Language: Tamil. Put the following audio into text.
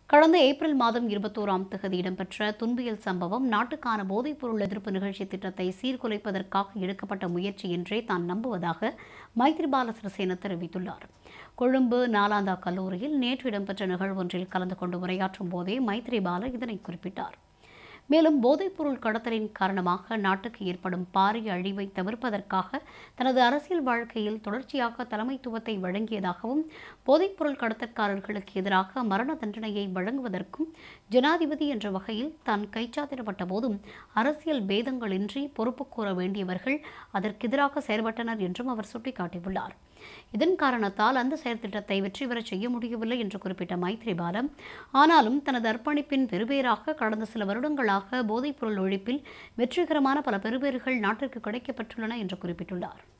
கடந்த ஏப்ரல் மாதம் இருபத்தோராம் தேதி இடம்பெற்ற துன்பியல் சம்பவம் நாட்டுக்கான போதைப்பொருள் எதிர்ப்பு நிகழ்ச்சி திட்டத்தை சீர்குலைப்பதற்காக எடுக்கப்பட்ட முயற்சி என்றே தான் நம்புவதாக மைத்ரிபால சிறிசேன தெரிவித்துள்ளார் கொழும்பு நாலாந்தா கல்லூரியில் நேற்று இடம்பெற்ற நிகழ்வொன்றில் கலந்து கொண்டு உரையாற்றும் போதே மைத்ரிபால இதனை குறிப்பிட்டார் மேலும் போதைப்பொருள் கடத்தலின் காரணமாக நாட்டுக்கு ஏற்படும் பாரிய அழிவை தவிர்ப்பதற்காக தனது அரசியல் வாழ்க்கையில் தொடர்ச்சியாக தலைமைத்துவத்தை வழங்கியதாகவும் போதைப்பொருள் கடத்தற்காரர்களுக்கு எதிராக மரண தண்டனையை வழங்குவதற்கும் ஜனாதிபதி என்ற வகையில் தான் கைச்சாத்திடப்பட்ட போதும் அரசியல் பேதங்களின்றி பொறுப்பு கூற வேண்டியவர்கள் அதற்கெதிராக செயல்பட்டனர் என்றும் அவர் சுட்டிக்காட்டியுள்ளார் இதன் காரணத்தால் அந்த செயற்திட்டத்தை வெற்றி பெறச் செய்ய முடியவில்லை என்று குறிப்பிட்ட மைத்ரிபாலம் ஆனாலும் தனது அர்ப்பணிப்பின் பெறுபேறாக கடந்த சில வருடங்களாக போதைப்பொருள் ஒழிப்பில் வெற்றிகரமான பல பெறுபேறுகள் நாட்டிற்கு கிடைக்கப்பட்டுள்ளன என்று குறிப்பிட்டுள்ளார்